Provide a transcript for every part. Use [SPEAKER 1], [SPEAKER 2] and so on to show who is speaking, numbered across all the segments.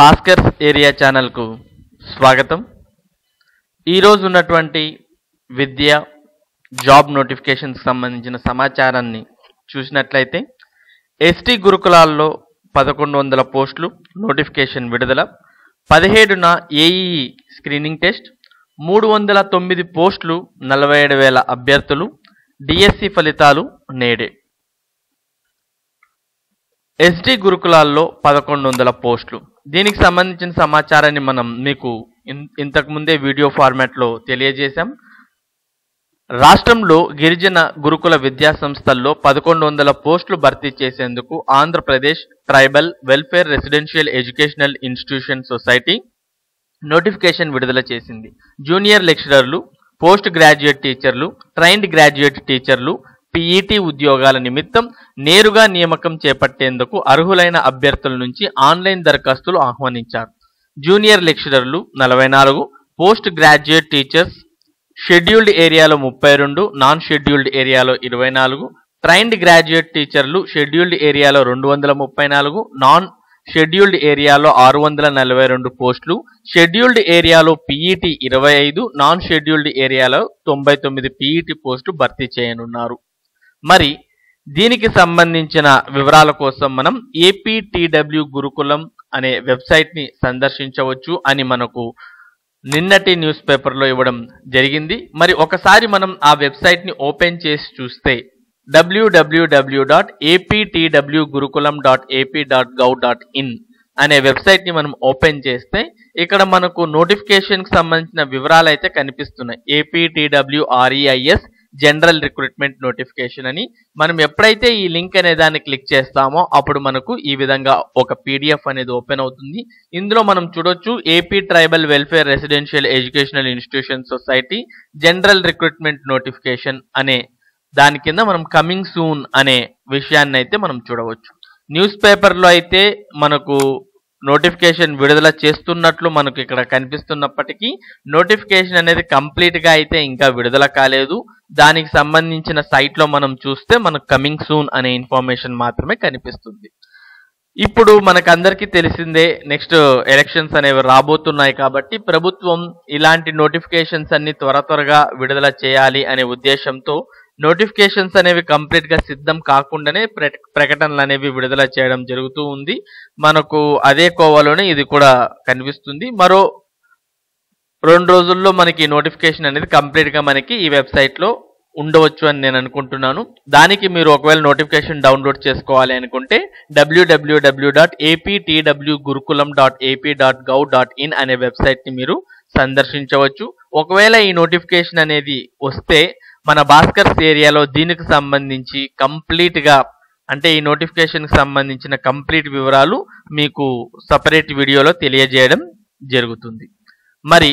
[SPEAKER 1] Bhaskar's area ఛానల్కు స్వాగతం ఈరోజు ఉన్నటువంటి విద్య జాబ్ నోటిఫికేషన్కి సంబంధించిన సమాచారాన్ని చూసినట్లయితే ఎస్టీ గురుకులాల్లో పదకొండు వందల పోస్టులు నోటిఫికేషన్ విడుదల పదిహేడున ఏఈఈ స్క్రీనింగ్ టెస్ట్ మూడు వందల తొమ్మిది పోస్టులు నలభై ఏడు వేల అభ్యర్థులు డిఎస్సి ఫలితాలు నేడే ఎస్డి గురుకులాల్లో పదకొండు వందల పోస్టులు దీనికి సంబంధించిన సమాచారాన్ని మనం మీకు ఇన్- ఇంతకు ముందే వీడియో ఫార్మాట్లో తెలియజేశాం రాష్ట్రంలో గిరిజన గురుకుల విద్యా సంస్థల్లో పదకొండు వందల పోస్టులు భర్తీ చేసేందుకు Andhra Pradesh tribal welfare residential educational institution society notification విడుదల చేసింది జూనియర్ లెక్చరర్లు పోస్ట్ గ్రాడ్యుయేట్ టీచర్లు ట్రైన్డ్ గ్రాడ్యుయేట్ టీచర్లు పీఈటీ ఉద్యోగాల నిమిత్తం నేరుగా నియామకం చేపట్టేందుకు అర్హులైన అభ్యర్థుల నుంచి ఆన్లైన్ దరఖాస్తులు ఆహ్వానించారు జూనియర్ లెక్చరర్లు నలభై నాలుగు పోస్ట్ గ్రాడ్యుయేట్ టీచర్స్ షెడ్యూల్డ్ ఏరియాలో ముప్పై రెండు నాన్ షెడ్యూల్డ్ ఏరియాలో ఇరవై నాలుగు ట్రైన్డ్ గ్రాడ్యుయేట్ టీచర్లు షెడ్యూల్డ్ ఏరియాలో రెండు వందల ముప్పై నాలుగు నాన్ షెడ్యూల్డ్ ఏరియాలో ఆరు వందల నలభై రెండు పోస్టులు షెడ్యూల్డ్ ఏరియాలో పీఈటీ ఇరవై ఐదు నాన్ షెడ్యూల్డ్ ఏరియాలో తొంభై తొమ్మిది పీఈటీ పోస్టు భర్తీ చేయనున్నారు మరి దీనికి సంబంధించిన వివరాల కోసం మనం ఏపీటీడబ్ల్యూ గురుకులం అనే వెబ్సైట్ని సందర్శించవచ్చు అని మనకు నిన్నటి న్యూస్ పేపర్లో ఇవ్వడం జరిగింది మరి ఒకసారి మనం ఆ వెబ్సైట్ని ఓపెన్ చేసి చూస్తే డబ్ల్యూడబ్ల్యూడబ్ల్యూ dot APTW gurukulam dot AP dot gov dot in అనే వెబ్సైట్ని మనం ఓపెన్ చేస్తే ఇక్కడ మనకు నోటిఫికేషన్కి సంబంధించిన వివరాలు అయితే కనిపిస్తున్నాయి APTW REIS general recruitment notification అని మనం ఎప్పుడైతే ఈ లింక్ అనే దాన్ని క్లిక్ చేస్తామో అప్పుడు మనకు ఈ విధంగా ఒక పీడిఎఫ్ అనేది ఓపెన్ అవుతుంది ఇందులో మనం చూడొచ్చు AP tribal welfare residential educational institution society general recruitment notification అనే దాని కింద మనం కమింగ్ సూన్ అనే విషయాన్ని అయితే మనం చూడవచ్చు న్యూస్ పేపర్లో అయితే మనకు నోటిఫికేషన్ విడుదల చేస్తున్నట్లు మనకు ఇక్కడ కనిపిస్తున్నప్పటికీ నోటిఫికేషన్ అనేది కంప్లీట్ గా అయితే ఇంకా విడుదల కాలేదు దానికి సంబంధించిన సైట్ లో మనం చూస్తే మనకు కమింగ్ సూన్ అనే ఇన్ఫర్మేషన్ మాత్రమే కనిపిస్తుంది ఇప్పుడు మనకందరికీ తెలిసిందే నెక్స్ట్ ఎలక్షన్స్ అనేవి రాబోతున్నాయి కాబట్టి ప్రభుత్వం ఇలాంటి నోటిఫికేషన్స్ అన్ని త్వర త్వరగా విడుదల చేయాలి అనే ఉద్దేశంతో నోటిఫికేషన్స్ అనేవి కంప్లీట్ గా సిద్ధం కాకుండానే ప్ర- ప్రకటనలు అనేవి విడుదల చేయడం జరుగుతూ ఉంది మనకు అదే కోవలోనే ఇది కూడా కనిపిస్తుంది మరో రెండు రోజుల్లో మనకి నోటిఫికేషన్ అనేది కంప్లీట్ గా మనకి ఈ వెబ్సైట్ లో ఉండవచ్చు అని నేను అనుకుంటున్నాను దానికి మీరు ఒకవేళ నోటిఫికేషన్ డౌన్లోడ్ చేసుకోవాలి అనుకుంటే డబ్ల్యూడబ్ల్యూడబ్ల్యూ dot APTW gurukulam dot AP dot gov dot in అనే వెబ్సైట్ ని మీరు సందర్శించవచ్చు ఒకవేళ ఈ నోటిఫికేషన్ అనేది వస్తే మన భాస్కర్స్ ఏరియాలో దీనికి సంబంధించి కంప్లీట్ గా అంటే ఈ నోటిఫికేషన్ కి సంబంధించిన కంప్లీట్ వివరాలు మీకు సపరేట్ వీడియోలో తెలియజేయడం జరుగుతుంది మరి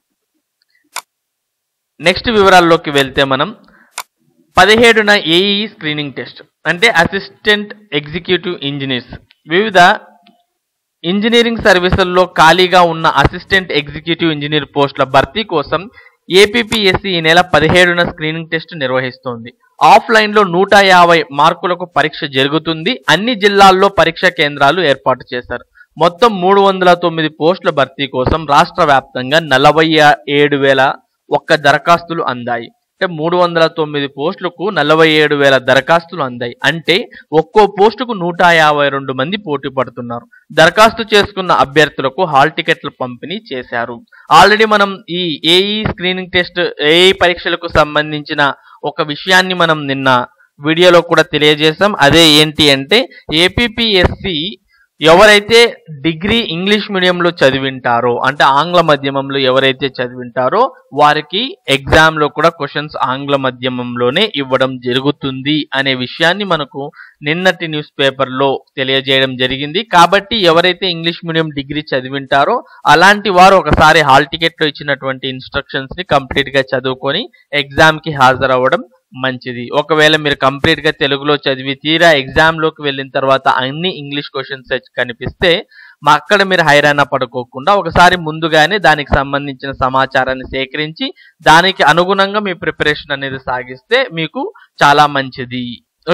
[SPEAKER 1] నెక్స్ట్ వివరాల్లోకి వెళ్తే మనం పదిహేడున ఏఈ స్క్రీనింగ్ టెస్ట్ అంటే అసిస్టెంట్ ఎగ్జిక్యూటివ్ ఇంజనీర్స్ వివిధ ఇంజనీరింగ్ సర్వీసుల్లో ఖాళీగా ఉన్న అసిస్టెంట్ ఎగ్జిక్యూటివ్ ఇంజనీర్ పోస్టుల భర్తీ కోసం ఏపీపీఎస్సీ ఈ నెల పదిహేడున స్క్రీనింగ్ టెస్ట్ నిర్వహిస్తోంది ఆఫ్లైన్ లో నూట యాభై మార్కులకు పరీక్ష జరుగుతుంది అన్ని జిల్లాల్లో పరీక్ష కేంద్రాలు ఏర్పాటు చేశారు మొత్తం మూడు వందల తొమ్మిది పోస్టుల భర్తీ కోసం రాష్ట్ర వ్యాప్తంగా నలభై ఏడు వేల ఒక్క దరఖాస్తులు అందాయి అంటే మూడు వందల తొమ్మిది పోస్టులకు నలభై ఏడు వేల దరఖాస్తులు అందాయి అంటే ఒక్కో పోస్టుకు నూట యాభై రెండు మంది పోటీ పడుతున్నారు దరఖాస్తు చేసుకున్న అభ్యర్థులకు హాల్ టికెట్లు పంపిణీ చేశారు ఆల్రెడీ మనం ఈ ఏఈ స్క్రీనింగ్ టెస్ట్ ఏఈ పరీక్షలకు సంబంధించిన ఒక విషయాన్ని మనం నిన్న వీడియోలో కూడా తెలియజేశాం అదే ఏంటి అంటే ఏపీపీఎస్సి ఎవరైతే డిగ్రీ ఇంగ్లీష్ మీడియంలో చదివింటారో అంటే ఆంగ్ల మాధ్యమంలో ఎవరైతే చదివింటారో వారికి ఎగ్జామ్ లో కూడా క్వశ్చన్స్ ఆంగ్ల మాధ్యమంలోనే ఇవ్వడం జరుగుతుంది అనే విషయాన్ని మనకు నిన్నటి న్యూస్ పేపర్ లో తెలియజేయడం జరిగింది కాబట్టి ఎవరైతే ఇంగ్లీష్ మీడియం డిగ్రీ చదివింటారో అలాంటి వారు ఒకసారి హాల్ టికెట్ లో ఇచ్చినటువంటి ఇన్స్ట్రక్షన్స్ ని కంప్లీట్ గా చదువుకొని ఎగ్జామ్ కి హాజరవ్వడం మంచిది ఒకవేళ మీరు కంప్లీట్ గా తెలుగులో చదివి తీరా ఎగ్జామ్ లోకి వెళ్ళిన తర్వాత అన్ని ఇంగ్లీష్ క్వశ్చన్స్ కనిపిస్తే మా అక్కడ మీరు హైరాణ పడుకోకుండా ఒకసారి ముందుగానే దానికి సంబంధించిన సమాచారాన్ని సేకరించి దానికి అనుగుణంగా మీ ప్రిపరేషన్ అనేది సాగిస్తే మీకు చాలా మంచిది ఓకే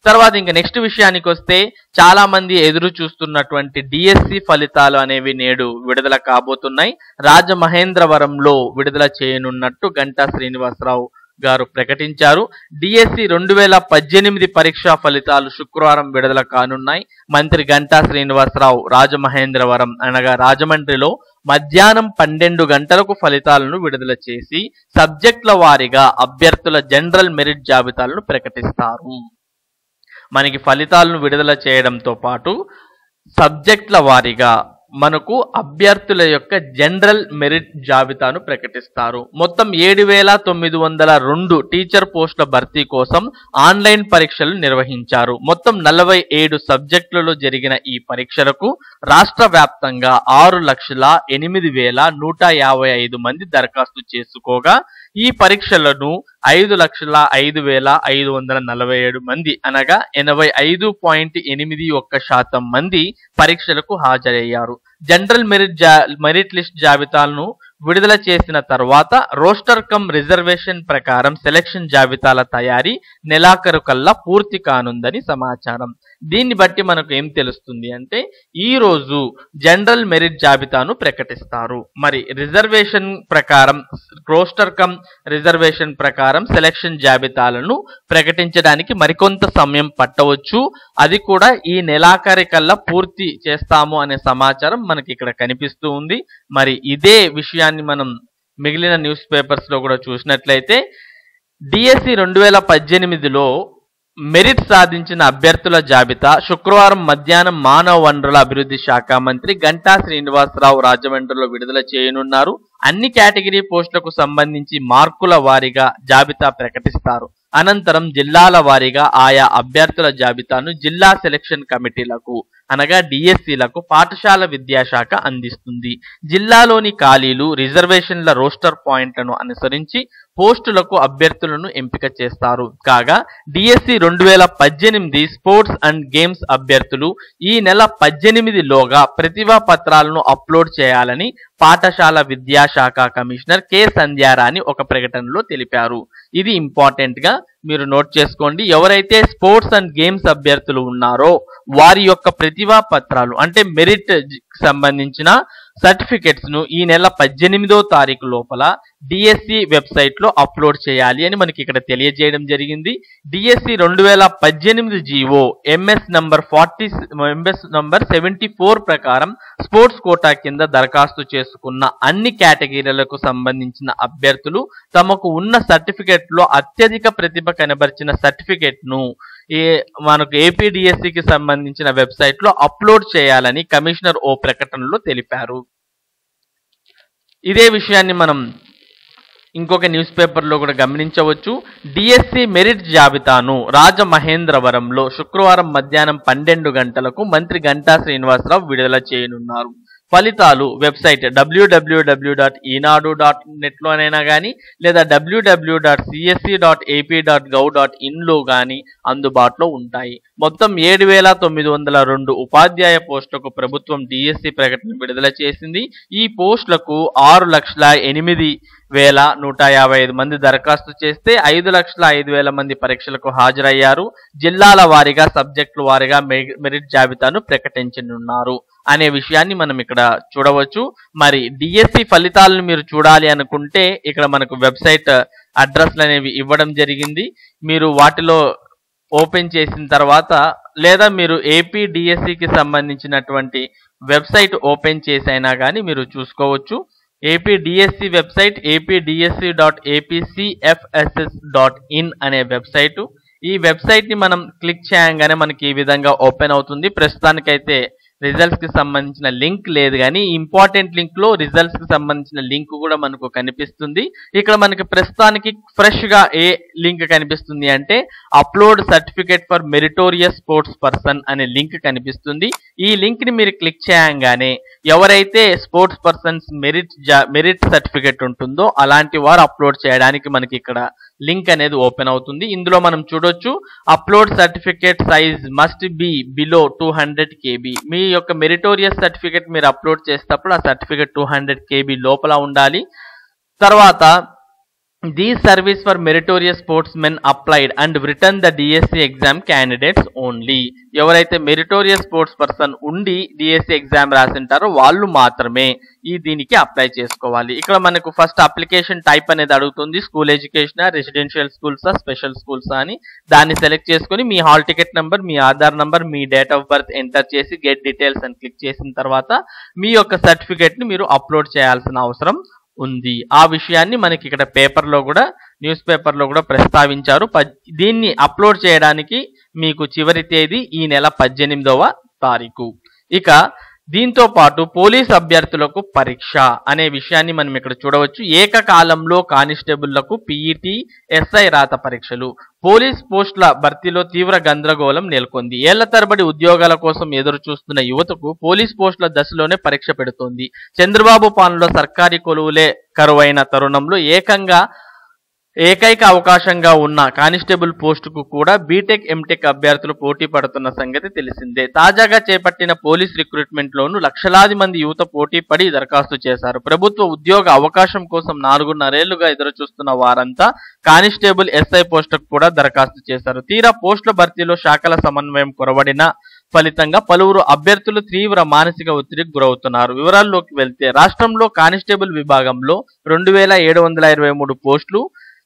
[SPEAKER 1] తర్వాత ఇంకా నెక్స్ట్ విషయానికి వస్తే చాలా మంది ఎదురు చూస్తున్నటువంటి డిఎస్సి ఫలితాలు అనేవి నేడు విడుదల కాబోతున్నాయి రాజమహేంద్రవరంలో విడుదల చేయనున్నట్టు గంటా శ్రీనివాసరావు గారు ప్రకటించారు డిఎస్సి రెండు వేల పద్దెనిమిది పరీక్షా ఫలితాలు శుక్రవారం విడుదల కానున్నాయి మంత్రి గంటా శ్రీనివాసరావు రాజమహేంద్రవరం అనగా రాజమండ్రిలో మధ్యాహ్నం పన్నెండు గంటలకు ఫలితాలను విడుదల చేసి సబ్జెక్టుల వారీగా అభ్యర్థుల జనరల్ మెరిట్ జాబితాలను ప్రకటిస్తారు మనకి ఫలితాలను విడుదల చేయడంతో పాటు సబ్జెక్టుల వారీగా మనకు అభ్యర్థుల యొక్క జనరల్ మెరిట్ జాబితాను ప్రకటిస్తారు మొత్తం ఏడు వేల తొమ్మిది వందల రెండు టీచర్ పోస్టుల భర్తీ కోసం ఆన్లైన్ పరీక్షలు నిర్వహించారు మొత్తం నలభై ఏడు సబ్జెక్టులలో జరిగిన ఈ పరీక్షలకు రాష్ట్ర వ్యాప్తంగా ఆరు లక్షల ఎనిమిది వేల నూట యాభై ఐదు మంది దరఖాస్తు చేసుకోగా ఈ పరీక్షలను ఐదు లక్షల ఐదు వేల ఐదు వందల నలభై ఏడు మంది అనగా ఎనభై ఐదు పాయింట్ ఎనిమిది ఒక్క శాతం మంది పరీక్షలకు హాజరయ్యారు జనరల్ మెరిట్ జా మెరిట్ లిస్ట్ జాబితాలను విడుదల చేసిన తర్వాత రోస్టర్ కమ్ రిజర్వేషన్ ప్రకారం సెలక్షన్ జాబితాల తయారీ నెలాఖరు కల్లా పూర్తి కానుందని సమాచారం దీన్ని బట్టి మనకు ఏం తెలుస్తుంది అంటే ఈ రోజు జనరల్ మెరిట్ జాబితాను ప్రకటిస్తారు మరి రిజర్వేషన్ ప్రకారం రోస్టర్ కమ్ రిజర్వేషన్ ప్రకారం సెలక్షన్ జాబితాలను ప్రకటించడానికి మరికొంత సమయం పట్టవచ్చు అది కూడా ఈ నెలాఖరి కల్లా పూర్తి చేస్తాము అనే సమాచారం మనకి ఇక్కడ కనిపిస్తూ ఉంది మరి ఇదే విషయాన్ని మనం మిగిలిన న్యూస్ పేపర్స్ లో కూడా చూసినట్లయితే డిఎస్సి రెండు వేల పద్దెనిమిదిలో మెరిట్ సాధించిన అభ్యర్థుల జాబితా శుక్రవారం మధ్యాహ్నం మానవ వనరుల అభివృద్ధి శాఖ మంత్రి గంటా శ్రీనివాసరావు రాజమండ్రిలో విడుదల చేయనున్నారు అన్ని కేటగిరీ పోస్టులకు సంబంధించి మార్కుల వారీగా జాబితా ప్రకటిస్తారు అనంతరం జిల్లాల వారీగా ఆయా అభ్యర్థుల జాబితాను జిల్లా సెలక్షన్ కమిటీలకు అనగా డిఎస్సీలకు పాఠశాల విద్యాశాఖ అందిస్తుంది జిల్లాలోని ఖాళీలు రిజర్వేషన్ల రోస్టర్ పాయింట్లను అనుసరించి పోస్టులకు అభ్యర్థులను ఎంపిక చేస్తారు కాగా డిఎస్సి రెండు వేల పద్దెనిమిది స్పోర్ట్స్ అండ్ గేమ్స్ అభ్యర్థులు ఈ నెల పద్దెనిమిదిలోగా ప్రతిభా పత్రాలను అప్లోడ్ చేయాలని పాఠశాల విద్యాశాఖ కమిషనర్ కె సంధ్యారాణి ఒక ప్రకటనలో తెలిపారు ఇది ఇంపార్టెంట్ గా మీరు నోట్ చేసుకోండి ఎవరైతే స్పోర్ట్స్ అండ్ గేమ్స్ అభ్యర్థులు ఉన్నారో వారి యొక్క ప్రతిభా పత్రాలు అంటే మెరిట్ సంబంధించిన సర్టిఫికెట్స్ ను ఈ నెల పద్దెనిమిదో తారీఖు లోపల డిఎస్సి వెబ్సైట్ లో అప్లోడ్ చేయాలి అని మనకి ఇక్కడ తెలియజేయడం జరిగింది డిఎస్సి రెండు వేల పద్దెనిమిది GO MS number forty MS number seventy four ప్రకారం స్పోర్ట్స్ కోటా కింద దరఖాస్తు చేసుకున్న అన్ని కేటగిరీలకు సంబంధించిన అభ్యర్థులు తమకు ఉన్న సర్టిఫికెట్ లో అత్యధిక ప్రతిభ కనబరిచిన సర్టిఫికెట్ ను ఏ మనకు ఏపీడిఎస్సికి సంబంధించిన వెబ్సైట్ లో అప్లోడ్ చేయాలని కమిషనర్ ఓ ప్రకటనలో తెలిపారు ఇదే విషయాన్ని మనం ఇంకొక న్యూస్ పేపర్లో కూడా గమనించవచ్చు డిఎస్సి మెరిట్ జాబితాను రాజమహేంద్రవరంలో శుక్రవారం మధ్యాహ్నం పన్నెండు గంటలకు మంత్రి గంటా శ్రీనివాసరావు విడుదల చేయనున్నారు ఫలితాలు website WWW dot Eenadu dot నెట్లోనైనా కానీ లేదా WW dot CSC dot AP dot gov dot ఇన్లో కానీ అందుబాటులో ఉంటాయి మొత్తం ఏడు వేల తొమ్మిది వందల రెండు ఉపాధ్యాయ పోస్టులకు ప్రభుత్వం డిఎస్సి ప్రకటన విడుదల చేసింది ఈ పోస్టులకు ఆరు లక్షల ఎనిమిది వేల నూట యాభై ఐదు మంది దరఖాస్తు చేస్తే ఐదు లక్షల ఐదు వేల మంది పరీక్షలకు హాజరయ్యారు జిల్లాల వారీగా సబ్జెక్టుల వారీగా మె- మెరిట్ జాబితాను ప్రకటించనున్నారు అనే విషయాన్ని మనం ఇక్కడ చూడవచ్చు మరి డిఎస్సి ఫలితాలను మీరు చూడాలి అనుకుంటే ఇక్కడ మనకు వెబ్సైట్ అడ్రస్లు అనేవి ఇవ్వడం జరిగింది మీరు వాటిలో ఓపెన్ చేసిన తర్వాత లేదా మీరు ఏపీ డిఎస్సికి సంబంధించినటువంటి వెబ్సైట్ ఓపెన్ చేసి అయినా కానీ మీరు చూసుకోవచ్చు AP DSC website AP DSC dot APCFSS dot in అనే వెబ్సైట్ ఈ వెబ్సైట్ ని మనం క్లిక్ చేయగానే మనకి ఈ విధంగా ఓపెన్ అవుతుంది ప్రస్తుతానికైతే రిజల్ట్స్ కి సంబంధించిన లింక్ లేదు కానీ ఇంపార్టెంట్ లింక్ లో రిజల్ట్స్ కి సంబంధించిన లింక్ కూడా మనకు కనిపిస్తుంది ఇక్కడ మనకి ప్రస్తుతానికి ఫ్రెష్ గా ఏ లింక్ కనిపిస్తుంది అంటే upload certificate for meritorious sports person అనే లింక్ కనిపిస్తుంది ఈ లింక్ ని మీరు క్లిక్ చేయగానే ఎవరైతే sports persons merit merit certificate ఉంటుందో అలాంటి వారు అప్లోడ్ చేయడానికి మనకి ఇక్కడ లింక్ అనేది ఓపెన్ అవుతుంది ఇందులో మనం చూడొచ్చు upload certificate size must be below two hundred KB మీ యొక్క మెరిటోరియస్ సర్టిఫికేట్ మీరు అప్లోడ్ చేసేటప్పుడు ఆ సర్టిఫికేట్ టూ హండ్రెడ్ కేబీ లోపల ఉండాలి తర్వాత These service for meritorious sportsmen applied and written the DSC exam candidates only. ఎవరైతే మెరిటోరియస్ స్పోర్ట్స్ పర్సన్ ఉండి డిఎస్సి ఎగ్జామ్ రాసింటారో వాళ్ళు మాత్రమే ఈ దీనికి అప్లై చేసుకోవాలి ఇక్కడ మనకు ఫస్ట్ అప్లికేషన్ టైప్ అనేది అడుగుతుంది స్కూల్ ఎడ్యుకేషన్ రెసిడెన్షియల్ స్కూల్సా స్పెషల్ స్కూల్సా అని దాన్ని సెలెక్ట్ చేసుకొని మీ హాల్ టికెట్ నెంబర్ మీ ఆధార్ నంబర్ మీ డేట్ ఆఫ్ బర్త్ ఎంటర్ చేసి గెట్ డీటెయిల్స్ అని క్లిక్ చేసిన తర్వాత మీ యొక్క సర్టిఫికేట్ ని మీరు అప్లోడ్ చేయాల్సిన అవసరం ఉంది ఆ విషయాన్ని మనకి ఇక్కడ పేపర్లో కూడా న్యూస్ పేపర్లో కూడా ప్రస్తావించారు ప- దీన్ని అప్లోడ్ చేయడానికి మీకు చివరి తేదీ ఈ నెల పద్దెనిమిదవ తారీఖు ఇక దీంతో పాటు పోలీస్ అభ్యర్థులకు పరీక్ష అనే విషయాన్ని మనం ఇక్కడ చూడవచ్చు ఏకకాలంలో కానిస్టేబుళ్లకు పీఈటీ ఎస్ఐ రాత పరీక్షలు పోలీస్ పోస్టుల భర్తీలో తీవ్ర గందరగోళం నెలకొంది ఏళ్ల తరబడి ఉద్యోగాల కోసం ఎదురు చూస్తున్న యువతకు పోలీస్ పోస్టుల దశలోనే పరీక్ష పెడుతోంది చంద్రబాబు పాలనలో సర్కారీ కొలువులే కరువైన తరుణంలో ఏకంగా ఏకైక అవకాశంగా ఉన్న కానిస్టేబుల్ పోస్టుకు కూడా బీటెక్ ఎంటెక్ అభ్యర్థులు పోటీ పడుతున్న సంగతి తెలిసిందే తాజాగా చేపట్టిన పోలీస్ రిక్రూట్మెంట్ లోను లక్షలాది మంది యువత పోటీ పడి దరఖాస్తు చేశారు ప్రభుత్వ ఉద్యోగ అవకాశం కోసం నాలుగున్నరేళ్లుగా ఎదురు చూస్తున్న వారంతా కానిస్టేబుల్ ఎస్ఐ పోస్టుకు కూడా దరఖాస్తు చేశారు తీరా పోస్టుల భర్తీలో శాఖల సమన్వయం కొరవడిన ఫలితంగా పలువురు అభ్యర్థులు తీవ్ర మానసిక ఒత్తిడికి గురవుతున్నారు వివరాల్లోకి వెళ్తే రాష్ట్రంలో కానిస్టేబుల్ విభాగంలో రెండు వేల ఏడు వందల ఇరవై మూడు పోస్టులు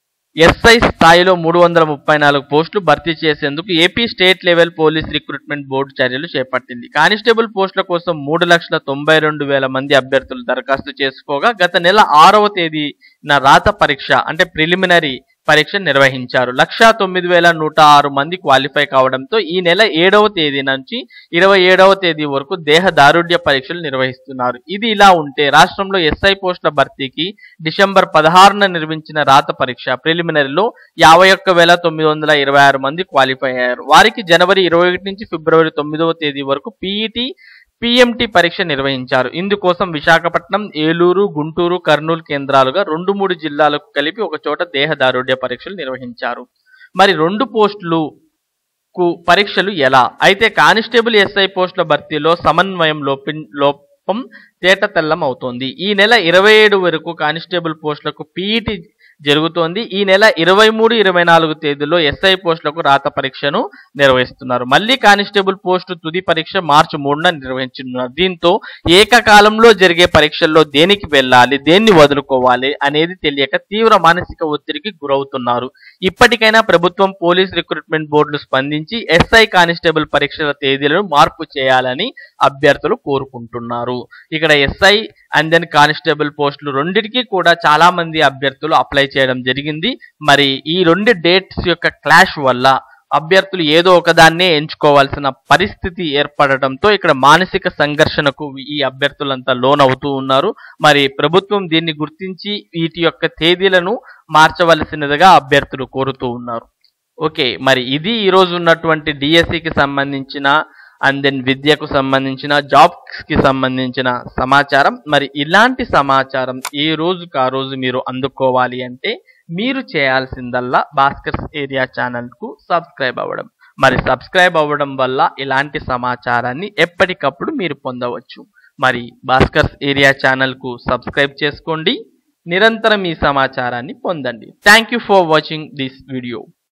[SPEAKER 1] ఎస్ఐ స్థాయిలో మూడు వందల ముప్పై నాలుగు పోస్టులు భర్తీ చేసేందుకు AP state level police recruitment board చర్యలు చేపట్టింది కానిస్టేబుల్ పోస్టుల కోసం మూడు లక్షల తొంభై రెండు వేల మంది అభ్యర్థులు దరఖాస్తు చేసుకోగా గత నెల ఆరవ తేదీన రాత పరీక్ష అంటే ప్రిలిమినరీ పరీక్ష నిర్వహించారు లక్షా తొమ్మిది వేల నూట ఆరు మంది క్వాలిఫై కావడంతో ఈ నెల ఏడవ తేదీ నుంచి ఇరవై ఏడవ తేదీ వరకు దేహ దారుఢ్య పరీక్షలు నిర్వహిస్తున్నారు ఇది ఇలా ఉంటే రాష్ట్రంలో ఎస్ఐ పోస్టుల భర్తీకి డిసెంబర్ పదహారున నిర్వహించిన రాత పరీక్ష ప్రిలిమినరీలో యాభై ఒక్క వేల తొమ్మిది వందల ఇరవై ఆరు మంది క్వాలిఫై అయ్యారు వారికి జనవరి ఇరవై ఒకటి నుంచి ఫిబ్రవరి తొమ్మిదవ తేదీ వరకు పీఈటీ పిఎంటి పరీక్ష నిర్వహించారు ఇందుకోసం విశాఖపట్నం ఏలూరు గుంటూరు కర్నూలు కేంద్రాలుగా రెండు మూడు జిల్లాలకు కలిపి ఒక చోట దేహ దారుఢ్య పరీక్షలు నిర్వహించారు మరి రెండు పోస్టులు కు పరీక్షలు ఎలా అయితే కానిస్టేబుల్ ఎస్ఐ పోస్టుల భర్తీలో సమన్వయం లోపి లోపం తేట తెల్లం అవుతోంది ఈ నెల ఇరవై ఏడు వరకు కానిస్టేబుల్ పోస్టులకు పీఈటీ జరుగుతోంది ఈ నెల ఇరవై మూడు ఇరవై నాలుగు తేదీలో ఎస్ఐ పోస్టులకు రాత పరీక్షను నిర్వహిస్తున్నారు మళ్ళీ కానిస్టేబుల్ పోస్టు తుది పరీక్ష మార్చి మూడున నిర్వహించనున్నారు దీంతో ఏకకాలంలో జరిగే పరీక్షల్లో దేనికి వెళ్ళాలి దేన్ని వదులుకోవాలి అనేది తెలియక తీవ్ర మానసిక ఒత్తిడికి గురవుతున్నారు ఇప్పటికైనా ప్రభుత్వం పోలీస్ రిక్రూట్మెంట్ బోర్డులు స్పందించి ఎస్ఐ కానిస్టేబుల్ పరీక్షల తేదీలను మార్పు చేయాలని అభ్యర్థులు కోరుకుంటున్నారు ఇక్కడ ఎస్ఐ అండ్ దెన్ కానిస్టేబుల్ పోస్టులు రెండిటికి కూడా చాలా మంది అభ్యర్థులు అప్లై చేయడం జరిగింది మరి ఈ రెండు డేట్స్ యొక్క క్లాష్ వల్ల అభ్యర్థులు ఏదో ఒకదాన్నే ఎంచుకోవాల్సిన పరిస్థితి ఏర్పడటంతో ఇక్కడ మానసిక సంఘర్షణకు ఈ అభ్యర్థులంతా లోన్ అవుతూ ఉన్నారు మరి ప్రభుత్వం దీన్ని గుర్తించి వీటి యొక్క తేదీలను మార్చవలసినదిగా అభ్యర్థులు కోరుతూ ఉన్నారు ఓకే మరి ఇది ఈ రోజు ఉన్నటువంటి డిఎస్సికి సంబంధించిన అండ్ దెన్ విద్యకు సంబంధించిన జాబ్స్ కి సంబంధించిన సమాచారం మరి ఇలాంటి సమాచారం ఏ రోజుకు ఆ రోజు మీరు అందుకోవాలి అంటే మీరు చేయాల్సిందల్లా భాస్కర్స్ ఏరియా ఛానల్ కు సబ్స్క్రైబ్ అవ్వడం మరి సబ్స్క్రైబ్ అవ్వడం వల్ల ఇలాంటి సమాచారాన్ని ఎప్పటికప్పుడు మీరు పొందవచ్చు మరి భాస్కర్స్ ఏరియా ఛానల్ కు సబ్స్క్రైబ్ చేసుకోండి నిరంతరం ఈ సమాచారాన్ని పొందండి thank you for watching this video